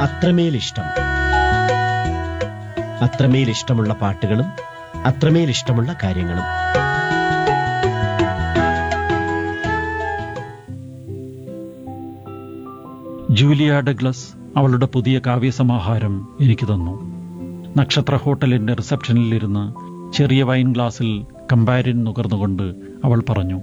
അത്രമേൽ ഇഷ്ടം അത്രമേൽ ഇഷ്ടമുള്ള പാട്ടുകളും അത്രമേൽ ഇഷ്ടമുള്ള കാര്യങ്ങളും ജൂലിയ ഡഗ്ലസ് അവളുടെ പുതിയ കാവ്യസമാഹാരം എനിക്ക് തന്നു നക്ഷത്ര ഹോട്ടലിന്റെ റിസപ്ഷനിലിരുന്ന് ചെറിയ വൈൻ ഗ്ലാസ്സിൽ കമ്പാരിൻ നുകർന്നുകൊണ്ട് അവൾ പറഞ്ഞു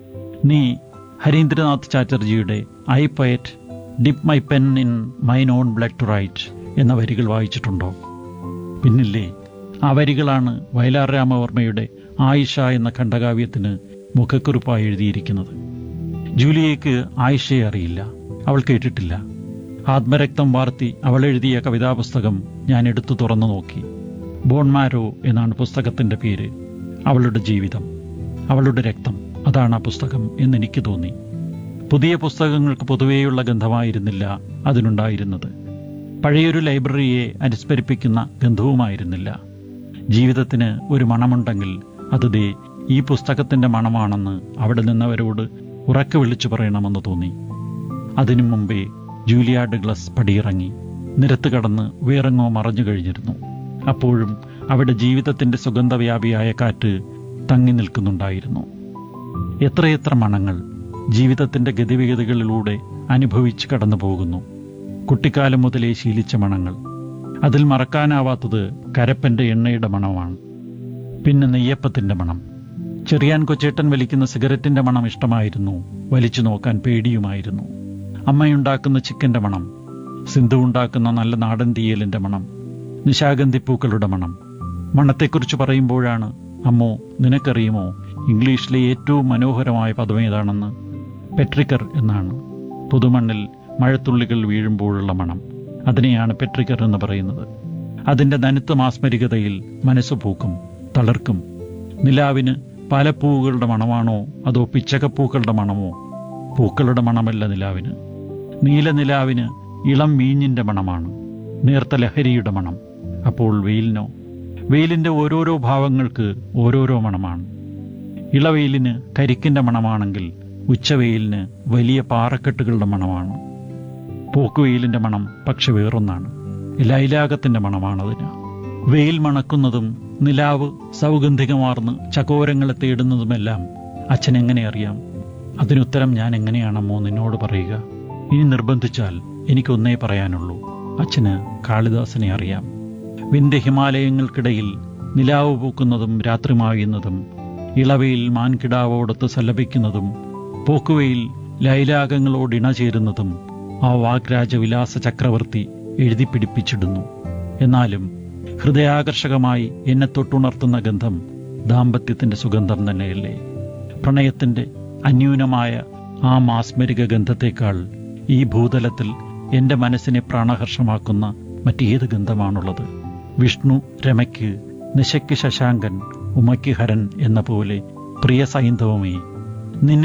നീ ഹരീന്ദ്രനാഥ് ചാറ്റർജിയുടെ ഐ പയറ്റ് dip my pen in mine own blood to write എന്ന വരികൾ വായിച്ചിട്ടുണ്ടോ പിന്നില്ലേ ആ വരികളാണ് വയലാർ രാമവർമ്മയുടെ ആയിഷ എന്ന ഖണ്ഡകാവ്യത്തിന് മുഖക്കുറിപ്പായി എഴുതിയിരിക്കുന്നത് ജൂലിയയ്ക്ക് ആയിഷയെ അറിയില്ല അവൾ കേട്ടിട്ടില്ല ആത്മരക്തം വാർത്തി അവൾ എഴുതിയ കവിതാപുസ്തകം ഞാൻ എടുത്തു തുറന്നു നോക്കി ബോൺമാരോ എന്നാണ് പുസ്തകത്തിന്റെ പേര് അവളുടെ ജീവിതം അവളുടെ രക്തം അതാണ് ആ പുസ്തകം എന്നെനിക്ക് തോന്നി പുതിയ പുസ്തകങ്ങൾക്ക് പൊതുവേയുള്ള ഗന്ധമായിരുന്നില്ല അതിനുണ്ടായിരുന്നത് പഴയൊരു ലൈബ്രറിയെ അനുസ്മരിപ്പിക്കുന്ന ഗന്ധവുമായിരുന്നില്ല ജീവിതത്തിന് ഒരു മണമുണ്ടെങ്കിൽ അത് ദേ ഈ പുസ്തകത്തിന്റെ മണമാണെന്ന് അവിടെ നിന്നവരോട് ഉറക്കെ വിളിച്ചു പറയണമെന്ന് തോന്നി അതിനു മുമ്പേ ജൂലിയ ഡഗ്ലസ് പടിയിറങ്ങി നിരത്ത് കടന്ന് വേറെങ്ങോ മറഞ്ഞു കഴിഞ്ഞിരുന്നു അപ്പോഴും അവിടെ ജീവിതത്തിന്റെ സുഗന്ധവ്യാപിയായ കാറ്റ് തങ്ങി നിൽക്കുന്നുണ്ടായിരുന്നു എത്രയെത്ര മണങ്ങൾ ജീവിതത്തിന്റെ ഗതിവിഗതികളിലൂടെ അനുഭവിച്ച് കടന്നു പോകുന്നു കുട്ടിക്കാലം മുതലേ ശീലിച്ച മണങ്ങൾ അതിൽ മറക്കാനാവാത്തത് കരപ്പന്റെ എണ്ണയുടെ മണമാണ് പിന്നെ നെയ്യപ്പത്തിന്റെ മണം ചെറിയാൻ കൊച്ചേട്ടൻ വലിക്കുന്ന സിഗരറ്റിന്റെ മണം ഇഷ്ടമായിരുന്നു വലിച്ചു നോക്കാൻ പേടിയുമായിരുന്നു അമ്മയുണ്ടാക്കുന്ന ചിക്കന്റെ മണം സിന്ധു ഉണ്ടാക്കുന്ന നല്ല നാടൻ തീയലിന്റെ മണം നിശാഗന്ധിപ്പൂക്കളുടെ മണം മണത്തെക്കുറിച്ച് പറയുമ്പോഴാണ് അമ്മോ നിനക്കറിയുമോ ഇംഗ്ലീഷിലെ ഏറ്റവും മനോഹരമായ പദം ഏതാണെന്ന് പെട്രിക്കർ എന്നാണ് പുതുമണ്ണിൽ മഴത്തുള്ളികൾ വീഴുമ്പോഴുള്ള മണം അതിനെയാണ് പെട്രിക്കർ എന്ന് പറയുന്നത് അതിന്റെ നനുത്ത മാസ്മരികതയിൽ മനസ്സ് പൂക്കും തളർക്കും നിലാവിന് പാലപ്പൂവുകളുടെ മണമാണോ അതോ പിച്ചകപ്പൂക്കളുടെ മണമോ പൂക്കളുടെ മണമല്ല നിലാവിന് നീലനിലാവിന് ഇളം വീഞ്ഞിന്റെ മണമാണ് നേർത്ത ലഹരിയുടെ മണം അപ്പോൾ വെയിലിനോ വെയിലിന്റെ ഓരോരോ ഭാവങ്ങൾക്ക് ഓരോരോ മണമാണ് ഇളവെയിലിന് കരിക്കിന്റെ മണമാണെങ്കിൽ ഉച്ചവെയിലിന് വലിയ പാറക്കെട്ടുകളുടെ മണമാണ് പോക്കുവെയിലിന്റെ മണം പക്ഷെ വേറൊന്നാണ് ലൈലാകത്തിന്റെ മണമാണതിന് വെയിൽ മണക്കുന്നതും നിലാവ് സൗഗന്ധികമാർന്ന് ചകോരങ്ങളെ തേടുന്നതുമെല്ലാം അച്ഛൻ എങ്ങനെ അറിയാം അതിനുത്തരം ഞാൻ എങ്ങനെയാണമ്മോ നിന്നോട് പറയുക ഇനി നിർബന്ധിച്ചാൽ എനിക്കൊന്നേ പറയാനുള്ളൂ അച്ഛന് കാളിദാസനെ അറിയാം വിന്റെ ഹിമാലയങ്ങൾക്കിടയിൽ നിലാവ് പൂക്കുന്നതും രാത്രിമായുന്നതും ഇളവയിൽ മാൻകിടാവോടൊത്ത് സല്ലപിക്കുന്നതും പോക്കുവയിൽ ലൈലാകങ്ങളോട് ഇണചേരുന്നതും ആ വാഗ്രാജവിലാസ ചക്രവർത്തി എഴുതി പിടിപ്പിച്ചിടുന്നു എന്നാലും ഹൃദയാകർഷകമായി എന്നെ തൊട്ടുണർത്തുന്ന ഗന്ധം ദാമ്പത്യത്തിന്റെ സുഗന്ധം തന്നെയല്ലേ പ്രണയത്തിന്റെ അന്യൂനമായ ആ മാസ്മരിക ഗന്ധത്തേക്കാൾ ഈ ഭൂതലത്തിൽ എന്റെ മനസ്സിനെ പ്രാണഹർഷമാക്കുന്ന മറ്റേത് ഗന്ധമാണുള്ളത് വിഷ്ണു രമയ്ക്ക് നിശയ്ക്ക് ശശാങ്കൻ ഉമയ്ക്ക് ഹരൻ എന്ന പോലെ പ്രിയ സൈന്ധവമേ നിന്നെ